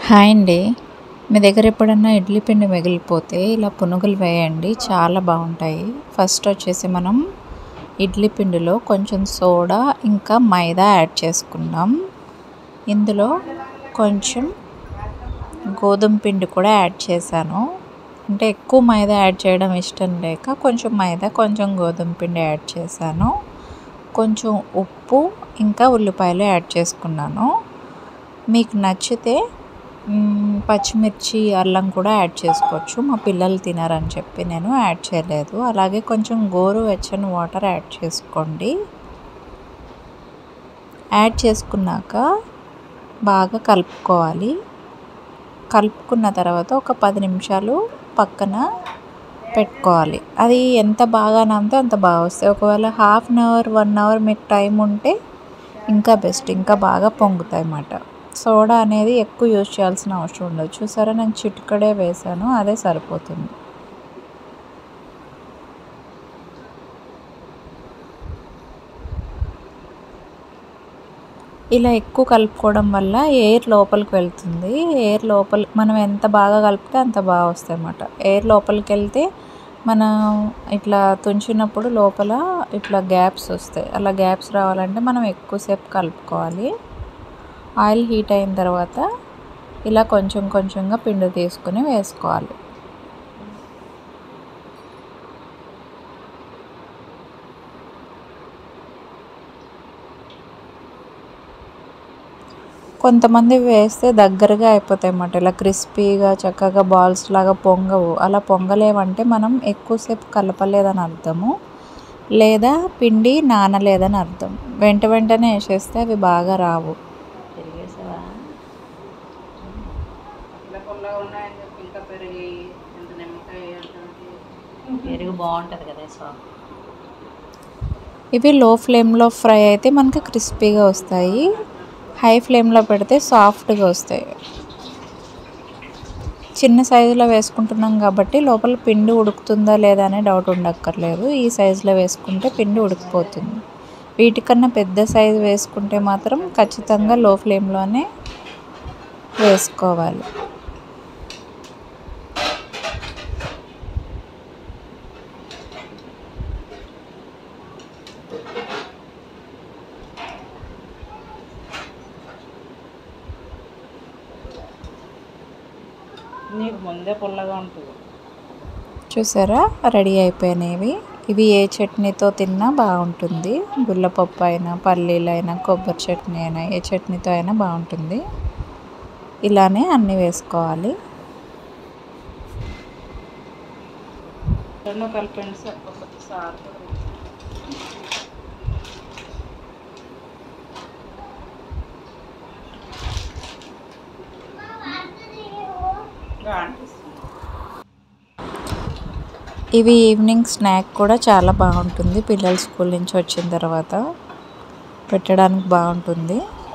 hi అండి మీ దగ్గర ఎప్పుడన్నా ఇడ్లీ పిండి మిగిలిపోతే ఇలా పునుగులు వేయండి చాలా బాగుంటాయి ఫస్ట్ వచ్చేసి మనం ఇడ్లీ పిండిలో కొంచెం సోడా ఇంకా మైదా యాడ్ చేసుకుందాం ఇందులో కొంచెం గోధుమ పిండి కూడా యాడ్ చేశాను అంటే ఎక్కువ మైదా యాడ్ చేయడం ఇష్టం లేక కొంచెం మైదా కొంచెం గోధుమ పిండి యాడ్ చేశాను కొంచెం ఉప్పు ఇంకా ఉల్లిపాయలు యాడ్ చేసుకున్నాను మీకు నచ్చితే మ్మ్, పచ్చిమిర్చి అల్లం కూడా యాడ్ చేసుకోవచ్చు మా పిల్లలు తినారని చెప్పి నేను యాడ్ చేయలేదు అలాగే కొంచెం గోరు వెచ్చని వాటర్ యాడ్ చేసుకోండి యాడ్ చేసుకున్నాక బాగా కలుపుకోవాలి కలుపుకున్న తర్వాత ఒక పది నిమిషాలు పక్కన పెట్టుకోవాలి అది ఎంత బాగా నానితే అంత బాగా వస్తాయి ఒకవేళ half an hour one hour మీకు టైం ఉంటే ఇంకా బెస్ట్ ఇంకా బాగా పొంగుతాయి అన్నమాట సోడా అనేది ఎక్కువ యూజ్ చేయాల్సిన అవసరం ఉండదు చూసారా నేను చిటికడే వేసాను అదే సరిపోతుంది ఇలా ఎక్కువ కలుపుకోవడం వల్ల ఎయిర్ లోపలికి వెళ్తుంది ఎయిర్ లోపల మనం ఎంత బాగా కలిపితే అంత బాగా వస్తాయి అన్నమాట ఎయిర్ లోపలికి వెళ్తే మనం ఇట్లా తుంచినప్పుడు లోపల ఇట్లా గ్యాప్స్ వస్తాయి అలా గ్యాప్స్ రావాలంటే మనం ఎక్కువసేపు కలుపుకోవాలి ఆయిల్ హీట్ అయిన తర్వాత ఇలా కొంచెం కొంచెంగా పిండి తీసుకుని వేసుకోవాలి కొంతమంది వేస్తే దగ్గరగా అయిపోతాయి అన్నమాట ఇలా క్రిస్పీగా చక్కగా బాల్స్ లాగా పొంగవు అలా పొంగలేవంటే మనం ఎక్కువసేపు కలపలేదని అర్థము లేదా పిండి నానలేదని అర్థం వెంట వెంటనే వేసేస్తే అవి బాగా రావు పెరిగేసావా ఇలా పుల్లగా ఉన్నాయని చెప్పి ఇంకా పెరిగి ఎంత నిమ్మకాయ వేయాలంటే పెరుగు బాగుంటుంది కదా సో ఇవి లో ఫ్లేమ్లో ఫ్రై అయితే మనకి క్రిస్పీగా వస్తాయి హై ఫ్లేమ్లో పెడితే సాఫ్ట్గా వస్తాయి చిన్న సైజులో వేసుకుంటున్నాం కాబట్టి లోపల పిండి ఉడుకుతుందా లేదా అనే డౌట్ ఉండక్కర్లేదు ఈ సైజులో వేసుకుంటే పిండి ఉడికిపోతుంది వీటికన్నా పెద్ద సైజు వేసుకుంటే మాత్రం ఖచ్చితంగా లో ఫ్లేమ్లోనే వేసుకోవాలి నీకు ముందే పుల్లగా ఉంటుంది చూసారా రెడీ అయిపోయినవి ఇవి ఏ చట్నీతో తిన్నా బాగుంటుంది గుల్లపప్పు అయినా పల్లీలు అయినా కొబ్బరి చట్నీ అయినా ఏ చట్నీతో అయినా బాగుంటుంది ఇలానే అన్నీ వేసుకోవాలి రెండు కలిపండి సార్ సార్ ఇవి ఈవినింగ్ స్నాక్ కూడా చాలా బాగుంటుంది పిల్లలు స్కూల్ నుంచి వచ్చిన తర్వాత పెట్టడానికి బాగుంటుంది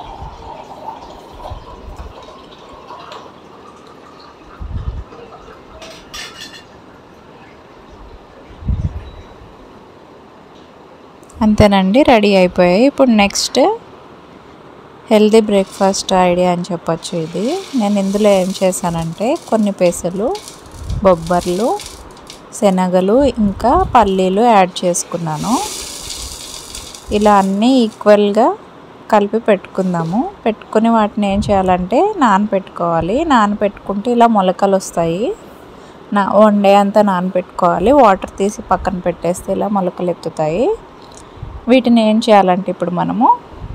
అంతేనండి రెడీ అయిపోయాయి ఇప్పుడు నెక్స్ట్ హెల్దీ బ్రేక్ఫాస్ట్ ఐడియా అని చెప్పొచ్చు ఇది నేను ఇందులో ఏం చేశానంటే కొన్ని పెసలు బొబ్బర్లు శనగలు ఇంకా పల్లీలు యాడ్ చేసుకున్నాను ఇలా అన్నీ ఈక్వల్గా కలిపి పెట్టుకుందాము పెట్టుకుని వాటిని ఏం చేయాలంటే నానపెట్టుకోవాలి నానపెట్టుకుంటే ఇలా మొలకలు వస్తాయి నా వన్ డే అంతా నానపెట్టుకోవాలి వాటర్ తీసి పక్కన పెట్టేస్తే ఇలా మొలకలు ఎత్తుతాయి వీటిని ఏం చేయాలంటే ఇప్పుడు మనము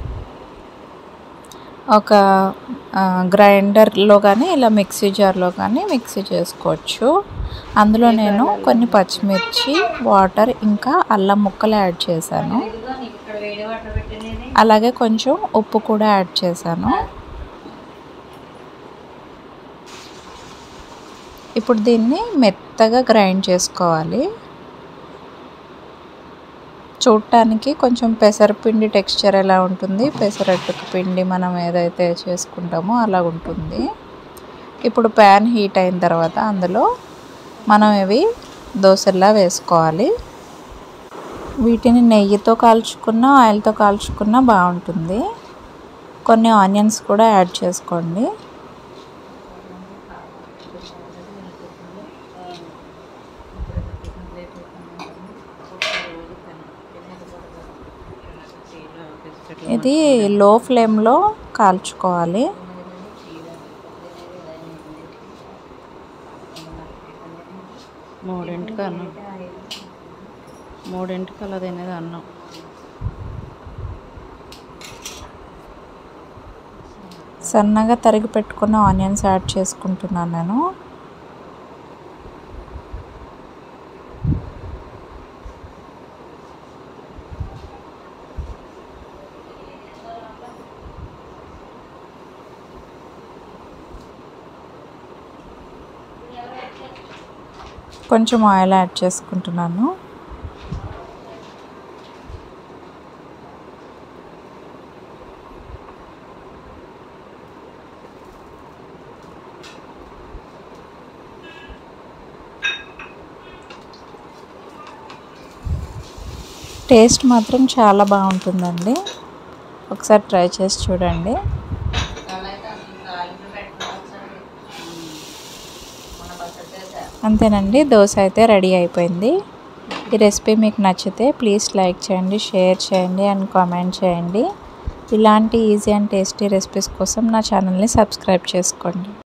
ఒక గ్రైండర్లో కానీ ఇలా మిక్సీ జార్లో కానీ మిక్సీ చేసుకోవచ్చు అందులో నేను కొన్ని పచ్చిమిర్చి వాటర్ ఇంకా అల్లం ముక్కలు యాడ్ చేశాను ఇదిగో నీకు ఇక్కడ వేడి వాటర్ పెట్టినది అలాగే కొంచెం ఉప్పు కూడా యాడ్ చేశాను ఇప్పుడు దీన్ని మెత్తగా గ్రైండ్ చేసుకోవాలి చూడటానికి కొంచెం పెసరపిండి టెక్స్చర్ ఎలా ఉంటుంది పెసరట్టుకు పిండి మనం ఏదైతే చేసుకుంటామో అలా ఉంటుంది ఇప్పుడు ప్యాన్ హీట్ అయిన తర్వాత అందులో మనం ఇవి దోశల్లా వేసుకోవాలి వీటిని నెయ్యితో కాల్చుకున్న ఆయిల్తో కాల్చుకున్న బాగుంటుంది కొన్ని ఆనియన్స్ కూడా యాడ్ చేసుకోండి ఇది లో ఫ్లేమ్లో కాల్చుకోవాలి మూడింటికి అన్నం మూడింటికి అలా తినేది అన్నం సన్నగా తరిగి పెట్టుకున్న ఆనియన్స్ యాడ్ చేసుకుంటున్నాను నేను కొంచెం ఆయిల్ యాడ్ చేసుకుంటున్నాను టేస్ట్ మాత్రం చాలా బాగుంటుందండి ఒకసారి ట్రై చేసి చూడండి అంతేనండి దోశ అయితే రెడీ అయిపోయింది ఈ రెసిపీ మీకు నచ్చితే ప్లీజ్ లైక్ చేయండి షేర్ చేయండి అండ్ కామెంట్ చేయండి ఇలాంటి ఈజీ అండ్ టేస్టీ రెసిపీస్ కోసం నా ఛానల్ని సబ్స్క్రైబ్ చేసుకోండి